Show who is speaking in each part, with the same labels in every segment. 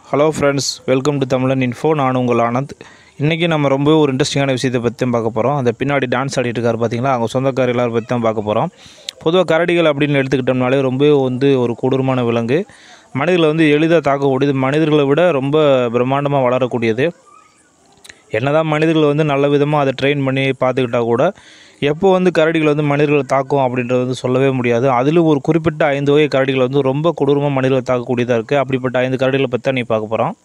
Speaker 1: hello friends welcome to Tamilan info நான் உங்கள் ஆனந்த் இன்றைக்கி நம்ம ரொம்ப ஒரு இன்ட்ரெஸ்டிங்கான விஷயத்தை பற்றி தான் பார்க்க போகிறோம் அந்த பின்னாடி டான்ஸ் ஆடிட்டு இருக்காரு பார்த்தீங்களா அவங்க சொந்தக்கார எல்லாரும் பற்றி தான் பார்க்க போகிறோம் பொதுவாக கரடிகள் அப்படின்னு எடுத்துக்கிட்டோம்னாலே ரொம்ப வந்து ஒரு கொடூரமான விலங்கு மனிதர்களை வந்து எளிதாக தாக்கக்கூடியது மனிதர்களை விட ரொம்ப பிரம்மாண்டமாக வளரக்கூடியது என்னதான் மனிதர்கள் வந்து நல்ல விதமாக அதை ட்ரெயின் பண்ணி பார்த்துக்கிட்டா கூட எப்போ வந்து கரடிகள் வந்து மனிதர்களை தாக்கும் அப்படின்றது வந்து சொல்லவே முடியாது அதில் ஒரு குறிப்பிட்ட ஐந்து வகை கரடிகள் வந்து ரொம்ப கொடூரமாக மனிதர்களை தாக்கக்கூடியதாக இருக்குது அப்படிப்பட்ட ஐந்து கரடிகளை பற்றி தான் நீ பார்க்க போகிறோம்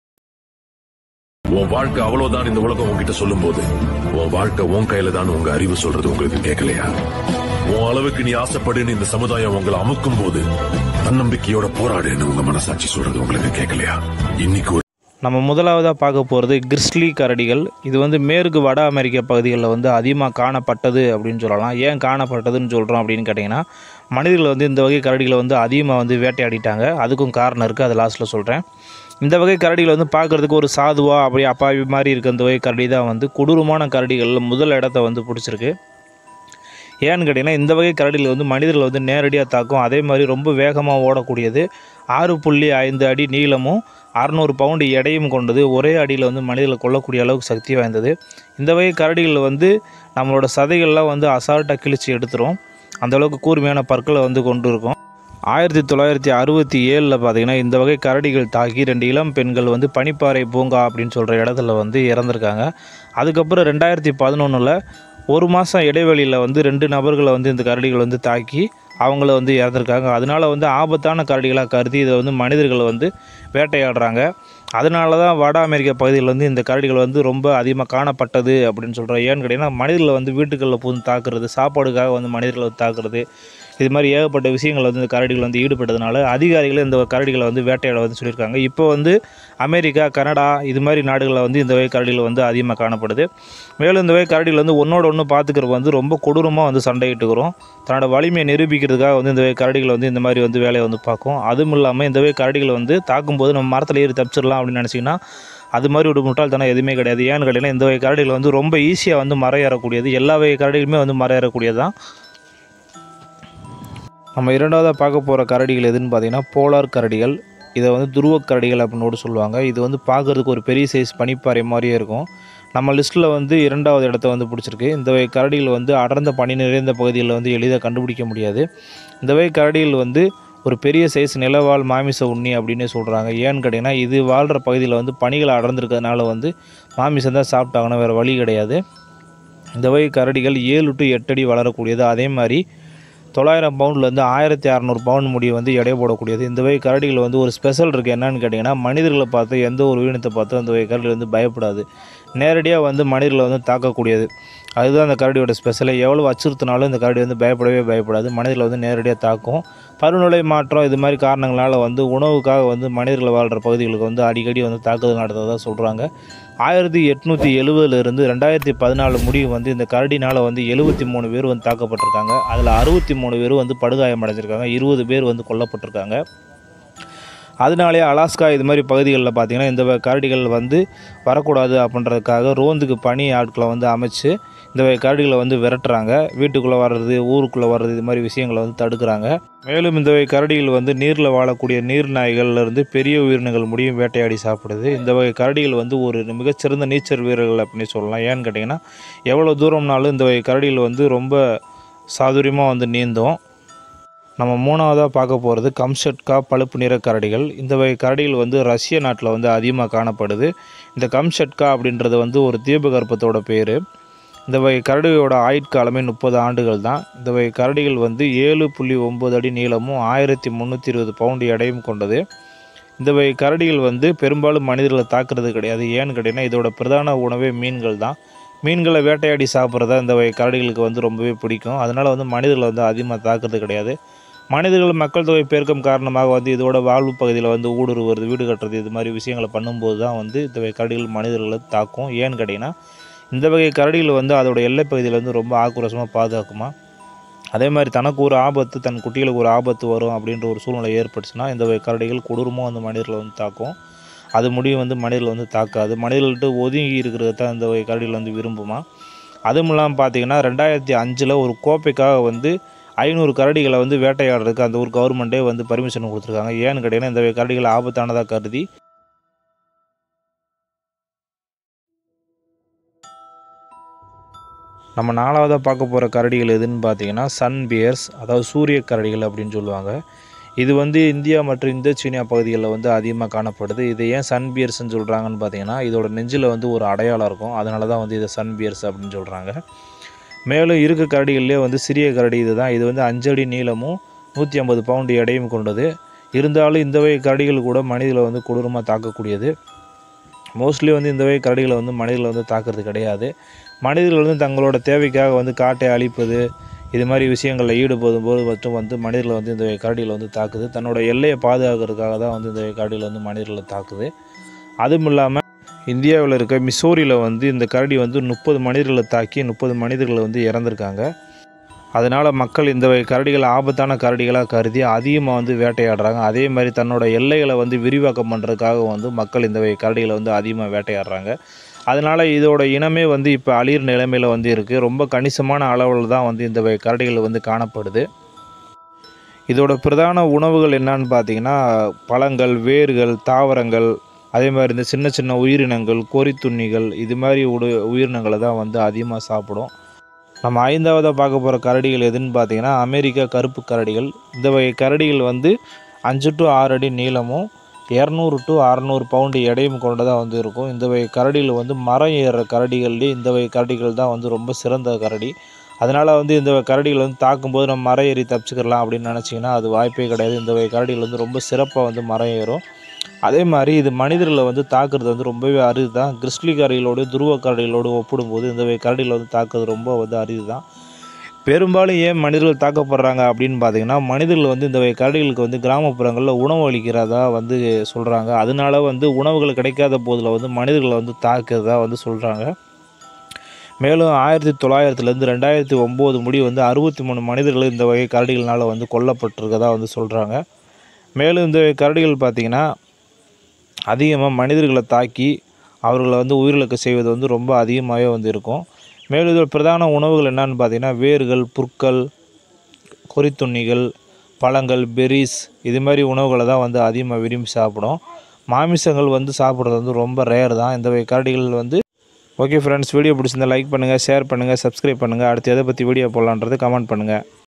Speaker 2: உன் வாழ்க்கை அவ்வளவுதான் இந்த உலகம் உன்கிட்ட சொல்லும் போது உன் வாழ்க்கை உன் கையில தான் உங்க அறிவு சொல்றது உங்களுக்கு கேட்கலையா உன் அளவுக்கு நீ ஆசைப்படுன்னு இந்த சமுதாயம் உங்களை அமுக்கும் போது தன்னம்பிக்கையோட போராடுன்னு உங்க மனசாட்சி சொல்றது உங்களுக்கு கேட்கலையா இன்னைக்கு ஒரு
Speaker 1: நம்ம முதலாவதாக பார்க்க போகிறது கிறிஸ்லி கரடிகள் இது வந்து மேற்கு வட அமெரிக்க பகுதிகளில் வந்து அதிகமாக காணப்பட்டது அப்படின்னு சொல்லலாம் ஏன் காணப்பட்டதுன்னு சொல்கிறோம் அப்படின்னு கேட்டிங்கன்னா மனிதர்கள் வந்து இந்த வகை கரடிகளை வந்து அதிகமாக வந்து வேட்டையாடிட்டாங்க அதுக்கும் காரணம் இருக்குது அது லாஸ்ட்டில் சொல்கிறேன் இந்த வகை கரடிகள் வந்து பார்க்குறதுக்கு ஒரு சாதுவா அப்படி அப்பாவி மாதிரி இருக்க இந்த வகை கரடி தான் வந்து கொடூரமான கரடிகளில் முதல் இடத்த வந்து பிடிச்சிருக்கு ஏன்னு கேட்டிங்கன்னா இந்த வகை கரடிகள் வந்து மனிதர்களை வந்து நேரடியாக தாக்கும் அதே மாதிரி ரொம்ப வேகமாக ஓடக்கூடியது ஆறு புள்ளி ஐந்து அடி நீளமும் அறநூறு பவுண்டு எடையும் கொண்டது ஒரே அடியில் வந்து மனிதர்களை கொல்லக்கூடிய அளவுக்கு சக்தி வாய்ந்தது இந்த வகை கரடிகள் வந்து நம்மளோட சதைகள்லாம் வந்து அசால்ட்டாக கிழிச்சு எடுத்துரும் அந்த அளவுக்கு கூர்மையான பற்களை வந்து கொண்டு இருக்கும் ஆயிரத்தி தொள்ளாயிரத்தி அறுபத்தி ஏழில் பார்த்தீங்கன்னா இந்த வகை கரடிகள் தாக்கி ரெண்டு இளம் பெண்கள் வந்து பனிப்பாறை பூங்கா அப்படின்னு சொல்கிற இடத்துல வந்து இறந்துருக்காங்க அதுக்கப்புறம் ரெண்டாயிரத்தி பதினொன்றில் ஒரு மாதம் இடைவெளியில் வந்து ரெண்டு நபர்களை வந்து இந்த கரடிகள் வந்து தாக்கி அவங்கள வந்து இறந்துருக்காங்க அதனால வந்து ஆபத்தான கரடிகளாக கருதி இதை வந்து மனிதர்களை வந்து வேட்டையாடுறாங்க அதனால தான் வட அமெரிக்க பகுதியில் வந்து இந்த கரடிகள் வந்து ரொம்ப அதிகமாக காணப்பட்டது அப்படின்னு சொல்கிறோம் ஏன்னு கேட்டிங்கன்னா மனிதர்களை வந்து வீட்டுகளில் புகுந்து தாக்குறது சாப்பாடுக்காக வந்து மனிதர்களை வந்து தாக்குறது இது மாதிரி ஏகப்பட்ட விஷயங்கள் வந்து இந்த கரடிகள் வந்து ஈடுபட்டதுனால அதிகாரிகள் இந்த கரடிகளை வந்து வேட்டையாட வந்து சொல்லியிருக்காங்க இப்போ வந்து அமெரிக்கா கனடா இது மாதிரி நாடுகளில் வந்து இந்த வகை கரடிகள் வந்து அதிகமாக காணப்படுது மேலும் இந்த வகை கரடிகள் வந்து ஒன்றோட ஒன்று பார்த்துக்கிறது வந்து ரொம்ப கொடூரமாக வந்து சண்டையிட்டுக்கிறோம் தன்னோட வலிமையை நிரூபிக்கிறதுக்காக வந்து இந்த வகை கரடிகள் வந்து இந்த மாதிரி வந்து வேலையை வந்து பார்க்கும் அதுவும் இல்லாமல் இந்த வகை கரடிகளை வந்து தாக்கும்போது நம்ம மரத்தில் ஏறி தப்பிச்சிடலாம் அப்படின்னு நினச்சிங்கன்னா அது மாதிரி ஒரு முட்டாள்தனம் எதுவுமே கிடையாது ஏன்னு கேட்டிங்கன்னா இந்த வகை கரடிகள் வந்து ரொம்ப ஈஸியாக வந்து மரம் ஏறக்கூடியது எல்லா வகை கரடிகளுமே வந்து மரம் ஏறக்கூடியது தான் நம்ம இரண்டாவதாக பார்க்க போகிற கரடிகள் எதுன்னு பார்த்தீங்கன்னா போலார் கரடிகள் இதை வந்து துருவக் கரடிகள் அப்படின்னு கூட சொல்லுவாங்க இது வந்து பார்க்குறதுக்கு ஒரு பெரிய சைஸ் பனிப்பாறை மாதிரியே இருக்கும் நம்ம லிஸ்ட்டில் வந்து இரண்டாவது இடத்த வந்து பிடிச்சிருக்கு இந்த வகை கரடிகள் வந்து அடர்ந்த பனி நிறைந்த பகுதிகளில் வந்து எளிதாக கண்டுபிடிக்க முடியாது இந்த வகை கரடிகள் வந்து ஒரு பெரிய சைஸ் நிலவாழ் மாமிச உண்ணி அப்படின்னு சொல்கிறாங்க ஏன்னு கேட்டிங்கன்னா இது வாழ்கிற பகுதியில் வந்து பனிகள் அடர்ந்திருக்கிறதுனால வந்து மாமிசம் தான் சாப்பிட்டாங்கன்னா வேறு வழி கிடையாது இந்த வகை கரடிகள் ஏழு டு எட்டு அடி வளரக்கூடியது அதே மாதிரி தொள்ளாயிரம் பவுண்ட்லேருந்து ஆயிரத்தி அறநூறு பவுண்ட் முடி வந்து எடை போடக்கூடியது இந்த வகை கரடிகள் வந்து ஒரு ஸ்பெஷல் இருக்குது என்னன்னு கேட்டிங்கன்னா மனிதர்களை பார்த்து எந்த ஒரு உயிரினத்தை பார்த்து அந்த வகை கரடிகள் வந்து பயப்படாது நேரடியாக வந்து மனிதர்களை வந்து தாக்கக்கூடியது அதுதான் அந்த கரடியோட ஸ்பெஷலே எவ்வளோ அச்சுறுத்தினாலும் இந்த கரடி வந்து பயப்படவே பயப்படாது மனிதர்களை வந்து நேரடியாக தாக்கும் பருவநிலை மாற்றம் இது மாதிரி காரணங்களால் வந்து உணவுக்காக வந்து மனிதர்கள் வாழ்கிற பகுதிகளுக்கு வந்து அடிக்கடி வந்து தாக்குதல் நடந்ததாக சொல்கிறாங்க ஆயிரத்தி எட்நூற்றி எழுபதுலேருந்து ரெண்டாயிரத்தி பதினாலு முடிவு வந்து இந்த கரடினால் வந்து எழுபத்தி மூணு பேர் வந்து தாக்கப்பட்டிருக்காங்க அதில் அறுபத்தி மூணு பேர் வந்து படுகாயம் அடைஞ்சிருக்காங்க இருபது பேர் வந்து கொல்லப்பட்டிருக்காங்க அதனாலே அலாஸ்கா இது மாதிரி பகுதிகளில் பார்த்திங்கன்னா இந்த வகை கரடிகள் வந்து வரக்கூடாது அப்படின்றதுக்காக ரோந்துக்கு பனி ஆட்களை வந்து அமைச்சு இந்த வகை கரடிகளை வந்து விரட்டுறாங்க வீட்டுக்குள்ளே வர்றது ஊருக்குள்ளே வர்றது இது மாதிரி விஷயங்களை வந்து தடுக்கிறாங்க மேலும் இந்த வகை கரடிகள் வந்து நீரில் வாழக்கூடிய நீர் நாய்கள்ல இருந்து பெரிய உயிரினங்கள் முடியும் வேட்டையாடி சாப்பிடுது இந்த வகை கரடிகள் வந்து ஒரு மிகச்சிறந்த நீச்சல் வீரர்கள் அப்படின்னு சொல்லலாம் ஏன்னு கேட்டிங்கன்னா எவ்வளோ தூரம்னாலும் இந்த வகை கரடிகள் வந்து ரொம்ப சாதுரியமாக வந்து நீந்தும் நம்ம மூணாவதாக பார்க்க போகிறது கம்ஷட்கா பழுப்பு நிற கரடிகள் இந்த வகை கரடிகள் வந்து ரஷ்ய நாட்டில் வந்து அதிகமாக காணப்படுது இந்த கம்ஷட்கா அப்படின்றது வந்து ஒரு தீபகற்பத்தோட பேர் இந்த வகை கரடியோட ஆயுட்காலமே முப்பது ஆண்டுகள் தான் இந்த வகை கரடிகள் வந்து ஏழு புள்ளி ஒம்பது அடி நீளமும் ஆயிரத்தி முந்நூற்றி இருபது பவுண்டு எடையும் கொண்டது இந்த வகை கரடிகள் வந்து பெரும்பாலும் மனிதர்களை தாக்குறது கிடையாது ஏன்னு கேட்டிங்கன்னா இதோட பிரதான உணவே மீன்கள் தான் மீன்களை வேட்டையாடி சாப்பிட்றதா இந்த வகை கரடிகளுக்கு வந்து ரொம்பவே பிடிக்கும் அதனால் வந்து மனிதர்களை வந்து அதிகமாக தாக்குறது கிடையாது மனிதர்கள் மக்கள் தொகை பெருக்கம் காரணமாக வந்து இதோட வாழ்வு பகுதியில் வந்து ஊடுருவது வீடு கட்டுறது இது மாதிரி விஷயங்களை பண்ணும்போது தான் வந்து இந்த வகை கரடிகள் மனிதர்களை தாக்கும் ஏன்னு கேட்டிங்கன்னா இந்த வகை கரடிகள் வந்து அதோட எல்லைப் பகுதியில் வந்து ரொம்ப ஆக்ரோஷமாக பாதுகாக்குமா அதே மாதிரி தனக்கு ஒரு ஆபத்து தன் குட்டிகளுக்கு ஒரு ஆபத்து வரும் அப்படின்ற ஒரு சூழ்நிலை ஏற்பட்டுச்சுன்னா இந்த வகை கரடிகள் கொடூரமாக வந்து மனிதர்களை வந்து தாக்கும் அது முடியும் வந்து மனிதர்களை வந்து தாக்காது மனிதர்கள்ட்ட ஒதுங்கி இருக்கிறத தான் இந்த வகை கரடிகள் வந்து விரும்புமா அதுவும் இல்லாமல் பார்த்தீங்கன்னா ரெண்டாயிரத்தி அஞ்சில் ஒரு கோப்பைக்காக வந்து ஐநூறு கரடிகளை வந்து வேட்டையாடுறதுக்கு அந்த ஊர் கவர்மெண்ட்டே வந்து பர்மிஷன் கொடுத்துருக்காங்க ஏன்னு கேட்டிங்கன்னா இந்த கரடிகள் ஆபத்தானதாக கருதி நம்ம நாலாவதாக பார்க்க போகிற கரடிகள் எதுன்னு பார்த்தீங்கன்னா சன் பியர்ஸ் அதாவது சூரிய கரடிகள் அப்படின்னு சொல்லுவாங்க இது வந்து இந்தியா மற்றும் இந்தோ சீனியா பகுதிகளில் வந்து அதிகமாக காணப்படுது இது ஏன் சன் பியர்ஸ்னு சொல்கிறாங்கன்னு பார்த்தீங்கன்னா இதோட நெஞ்சில் வந்து ஒரு அடையாளம் இருக்கும் அதனால தான் வந்து இதை சன் பியர்ஸ் அப்படின்னு சொல்கிறாங்க மேலும் இருக்க கரடிகள்லேயே வந்து சிறிய கரடி இது தான் இது வந்து அஞ்சடி நீளமும் நூற்றி ஐம்பது பவுண்டு எடையும் கொண்டது இருந்தாலும் இந்த வகை கரடிகள் கூட மனிதர்களை வந்து கொடூரமாக தாக்கக்கூடியது மோஸ்ட்லி வந்து இந்த வகை கரடிகளை வந்து மனிதர்களை வந்து தாக்குறது கிடையாது மனிதர்கள் வந்து தங்களோட தேவைக்காக வந்து காட்டை அழிப்பது இது மாதிரி விஷயங்களில் ஈடுபடும் போது மட்டும் வந்து மனிதர்களை வந்து இந்த வகை கரடிகளை வந்து தாக்குது தன்னோட எல்லையை பாதுகாக்கிறதுக்காக தான் வந்து இந்த வகை கரடிகளை வந்து மனிதர்களை தாக்குது அதுவும் இல்லாமல் இந்தியாவில் இருக்க மிசோரியில் வந்து இந்த கரடி வந்து முப்பது மனிதர்களை தாக்கி முப்பது மனிதர்களை வந்து இறந்துருக்காங்க அதனால் மக்கள் இந்த வகை கரடிகள் ஆபத்தான கரடிகளாக கருதி அதிகமாக வந்து வேட்டையாடுறாங்க அதே மாதிரி தன்னோட எல்லைகளை வந்து விரிவாக்கம் பண்ணுறதுக்காக வந்து மக்கள் இந்த வகை கரடிகளை வந்து அதிகமாக வேட்டையாடுறாங்க அதனால் இதோட இனமே வந்து இப்போ அழியிற நிலைமையில் வந்து இருக்குது ரொம்ப கணிசமான அளவில் தான் வந்து இந்த வகை கரடிகள் வந்து காணப்படுது இதோட பிரதான உணவுகள் என்னன்னு பார்த்தீங்கன்னா பழங்கள் வேர்கள் தாவரங்கள் அதே மாதிரி இந்த சின்ன சின்ன உயிரினங்கள் கோரித்துண்ணிகள் இது மாதிரி உடு உயிரினங்களை தான் வந்து அதிகமாக சாப்பிடும் நம்ம ஐந்தாவதாக பார்க்க போகிற கரடிகள் எதுன்னு பார்த்தீங்கன்னா அமெரிக்கா கருப்பு கரடிகள் இந்த வகை கரடிகள் வந்து அஞ்சு டு ஆறு அடி நீளமும் இரநூறு டு அறநூறு பவுண்டு எடையும் கொண்டதாக வந்து இருக்கும் இந்த வகை கரடிகள் வந்து மரம் ஏறுற கரடிகள்லேயே இந்த வகை கரடிகள் தான் வந்து ரொம்ப சிறந்த கரடி அதனால் வந்து இந்த கரடிகள் வந்து தாக்கும்போது நம்ம மரம் ஏறி தப்பிச்சுக்கலாம் அப்படின்னு நினச்சிங்கன்னா அது வாய்ப்பே கிடையாது இந்த வகை கரடிகள் வந்து ரொம்ப சிறப்பாக வந்து மரம் ஏறும் அதே மாதிரி இது மனிதர்களை வந்து தாக்குறது வந்து ரொம்பவே அரிது தான் கிறிஸ்லி கரடிகளோடு துருவ கரடிகளோடு ஒப்பிடும்போது இந்த வகை கரடிகளை வந்து தாக்குறது ரொம்ப வந்து அரிது தான் பெரும்பாலும் ஏன் மனிதர்கள் தாக்கப்படுறாங்க அப்படின்னு பார்த்தீங்கன்னா மனிதர்கள் வந்து இந்த வகை கரடிகளுக்கு வந்து கிராமப்புறங்களில் உணவு அளிக்கிறதா வந்து சொல்கிறாங்க அதனால வந்து உணவுகள் கிடைக்காத போதில் வந்து மனிதர்களை வந்து தாக்குறதா வந்து சொல்கிறாங்க மேலும் ஆயிரத்தி தொள்ளாயிரத்துலேருந்து ரெண்டாயிரத்தி ஒம்பது முடி வந்து அறுபத்தி மூணு மனிதர்கள் இந்த வகை கரடிகள்னால் வந்து கொல்லப்பட்டிருக்கதா வந்து சொல்கிறாங்க மேலும் இந்த கரடிகள் பார்த்திங்கன்னா அதிகமாக மனிதர்களை தாக்கி அவர்களை வந்து உயிரிழக்க செய்வது வந்து ரொம்ப அதிகமாகவே வந்து இருக்கும் மேலும் இதோட பிரதான உணவுகள் என்னன்னு பார்த்தீங்கன்னா வேர்கள் புற்கள் கொறித்துண்ணிகள் பழங்கள் பெரிஸ் இது மாதிரி உணவுகளை தான் வந்து அதிகமாக விரும்பி சாப்பிடும் மாமிசங்கள் வந்து சாப்பிட்றது வந்து ரொம்ப ரேர் தான் இந்த வகை கரடிகள் வந்து ஓகே ஃப்ரெண்ட்ஸ் வீடியோ பிடிச்சிருந்தா லைக் பண்ணுங்கள் ஷேர் பண்ணுங்கள் சப்ஸ்கிரைப் பண்ணுங்கள் அடுத்து எதை பற்றி வீடியோ போடலான்றது கமெண்ட் பண்ணுங்கள்